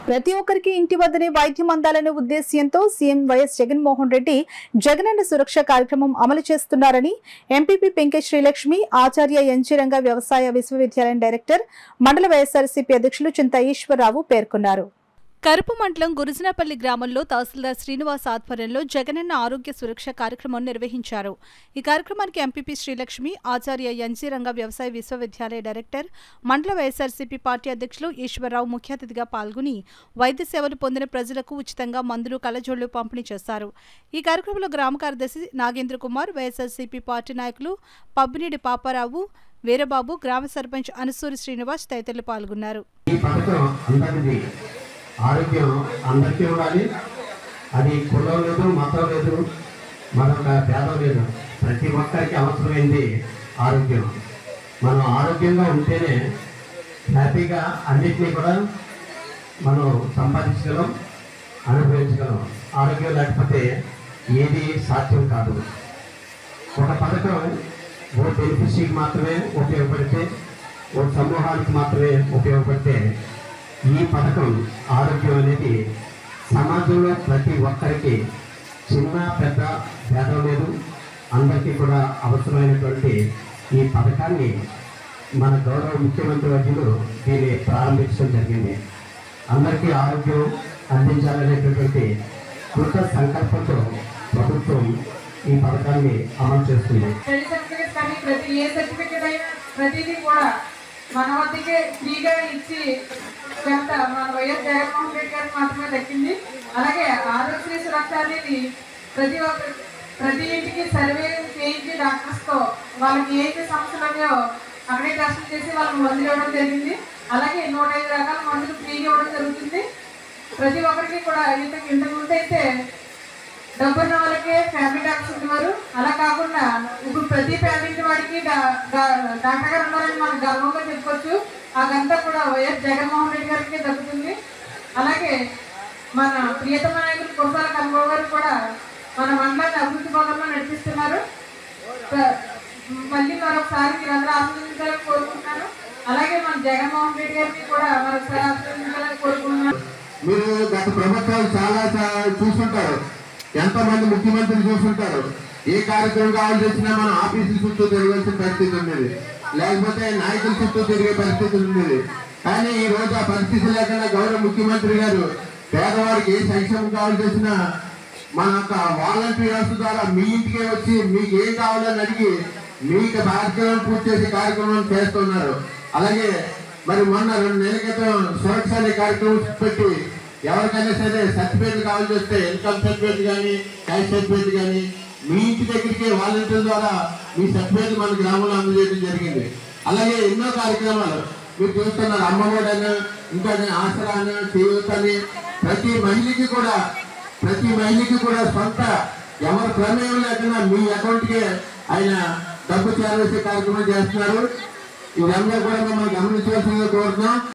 ప్రతి ఒక్కరికి ఇంటి వద్దనే వైద్యం అందాలనే ఉద్దేశ్యంతో సీఎం వైఎస్ జగన్మోహన్ రెడ్డి జగనన్న సురక్ష కార్యక్రమం అమలు చేస్తున్నారని ఎంపీపీ పెంకే శ్రీలక్ష్మి ఆచార్య ఎన్జీరంగ వ్యవసాయ విశ్వవిద్యాలయం డైరెక్టర్ మండల వైఎస్ఆర్సీపీ అధ్యక్షులు చింత ఈశ్వరరావు పేర్కొన్నారు కరుపు మండలం గురుజనపల్లి గ్రామంలో తహసీల్దార్ శ్రీనివాస్ ఆధ్వర్యంలో జగనన్న ఆరోగ్య సురక్ష కార్యక్రమం నిర్వహించారు ఈ కార్యక్రమానికి ఎంపీపీ శ్రీలక్ష్మి ఆచార్య ఎన్జీరంగ వ్యవసాయ విశ్వవిద్యాలయ డైరెక్టర్ మండల వైఎస్ఆర్సీపీ పార్టీ అధ్యక్షులు ఈశ్వరరావు ముఖ్య అతిథిగా పాల్గొని వైద్య సేవలు పొందిన ప్రజలకు ఉచితంగా మందులు కలజోళ్లు పంపిణీ చేశారు ఈ కార్యక్రమంలో గ్రామ కార్యదర్శి నాగేంద్ర కుమార్ వైఎస్ఆర్సీపీ పార్టీ నాయకులు పబ్బినేడి పాపారావు వీరబాబు గ్రామ సర్పంచ్ అనసూరి శ్రీనివాస్ తదితరులు పాల్గొన్నారు ఈ పథకం అందరిది ఆరోగ్యం అందరికీ ఉండాలి అది కులం లేదు మతం లేదు మరొక భేదం లేదు ప్రతి ఒక్కరికి అవసరమైంది ఆరోగ్యం మనం ఆరోగ్యంగా ఉంటేనే హ్యాపీగా అన్నిటినీ కూడా మనం సంపాదించగలం అనుభవించగలం ఆరోగ్యం లేకపోతే ఏది సాధ్యం కాదు ఒక పథకం ఓ బెనిఫిషరీకి మాత్రమే ఉపయోగపడితే ఓ సమూహానికి మాత్రమే ఉపయోగపడితే ఈ పథకం ఆరోగ్యం అనేది సమాజంలో ప్రతి ఒక్కరికి చిన్న పెద్ద భేదం లేదు అందరికీ కూడా అవసరమైనటువంటి ఈ పథకాన్ని మన గౌరవ ముఖ్యమంత్రి వర్యులు దీన్ని ప్రారంభించడం జరిగింది అందరికీ ఆరోగ్యం అందించాలనేటటువంటి కృత సంకల్పంతో ప్రభుత్వం ఈ పథకాన్ని అమలు చేస్తుంది పెళ్లి సర్టిఫికేట్ కానీ ప్రతి ఏ సర్టిఫికేట్ అయినా ప్రతిదీ కూడా మన వద్దకే ఫ్రీగా ఇచ్చి ఘనత మన వైఎస్ జగన్మోహన్ రెడ్డి గారికి మాత్రమే దక్కింది అలాగే ఆరోగ్యశ్రీ సురక్ష అనేది ప్రతి ఒక్క ప్రతి ఇంటికి సర్వే చేయించి డాక్టర్స్తో వాళ్ళకి ఏదైతే సమస్యలు ఉన్నాయో అక్కడే టెస్ట్ చేసి వాళ్ళకి మందులు ఇవ్వడం జరిగింది అలాగే నూట ఐదు రకాల మందులు ఫ్రీగా ఇవ్వడం జరుగుతుంది ప్రతి ఒక్కరికి కూడా ఇంత ఇంతకు ముందు అయితే డబ్బున్న వాళ్ళకే ఫ్యామిలీ డాక్టర్స్ ఉండేవారు అలా కాకుండా ఇప్పుడు ప్రతి ఫ్యామిలీ వాడికి డా- డా- డాక్టర్ గారు ఉన్నారని మనం గర్వంగా చెప్పుకోవచ్చు అదంతా కూడా వైఎస్ జగన్మోహన్ రెడ్డి గారికి దక్కుతుంది అలాగే మన ప్రియతమ నాయకులు కుర్సాల కన్నబాబు గారు కూడా మన మండలాన్ని అభివృద్ధి పదంలో నడిపిస్తున్నారు ప్ర- మళ్ళీ మరొకసారి మీరందరూ ఆశీర్వదించాలని కోరుకుంటున్నాను అలాగే మన జగన్మోహన్ రెడ్డి గారిని కూడా మరొకసారి ఆశీర్వదించాలని కోరుకుంటున్నాను మీరు గత ప్రభుత్వాలు చాలా చా- చూస్తుంటారు ఎంతమంది ముఖ్యమంత్రులు చూస్తుంటారు ఏ కార్యక్రమం కావాల్సి వచ్చినా మనం ఆఫీసుల చుట్టూ తిరగాల్సిన పరిస్థితి ఉండేది లేకపోతే నాయకుల చుట్టూ తిరిగే పరిస్థితి ఉండేది కానీ ఈ రోజు ఆ పరిస్థితి లేకుండా గౌరవ ముఖ్యమంత్రి గారు పేదవారికి ఏ సంక్షేమం కావాల్సి వచ్చినా మన యొక్క వాలంటీర్ వ్యవస్థ ద్వారా మీ ఇంటికే వచ్చి మీకు ఏం కావాలని అడిగి మీకు కార్యక్రమం పూర్తి చేసే కార్యక్రమం చేస్తున్నారు అలాగే మరి మొన్న రెండు నెలల క్రితం సురక్ష అనే కార్యక్రమం పెట్టి ఎవరికైనా సరే సర్టిఫికేట్ కావాల్సి వస్తే ఇన్కమ్ సర్టిఫికేట్ కానీ క్యాష్ సర్టిఫికేట్ కానీ మీ ఇంటి దగ్గరికి వాలంటీర్ ద్వారా మీ సర్టిఫికేట్ మన గ్రామంలో అందజేయడం జరిగింది అలాగే ఎన్నో కార్యక్రమాలు మీరు చూస్తున్నారు అమ్మఒడి అని ఇంకా ఆసరా అని చేయూత అని ప్రతి మహిళకి కూడా ప్రతి మహిళకి కూడా సొంత ఎవరి ప్రమేయం లేకుండా మీ అకౌంట్కే ఆయన డబ్బు చేరవేసే కార్యక్రమం చేస్తున్నారు ఇదంతా కూడా మిమ్మల్ని గమనించవలసిందిగా కోరుతున్నాం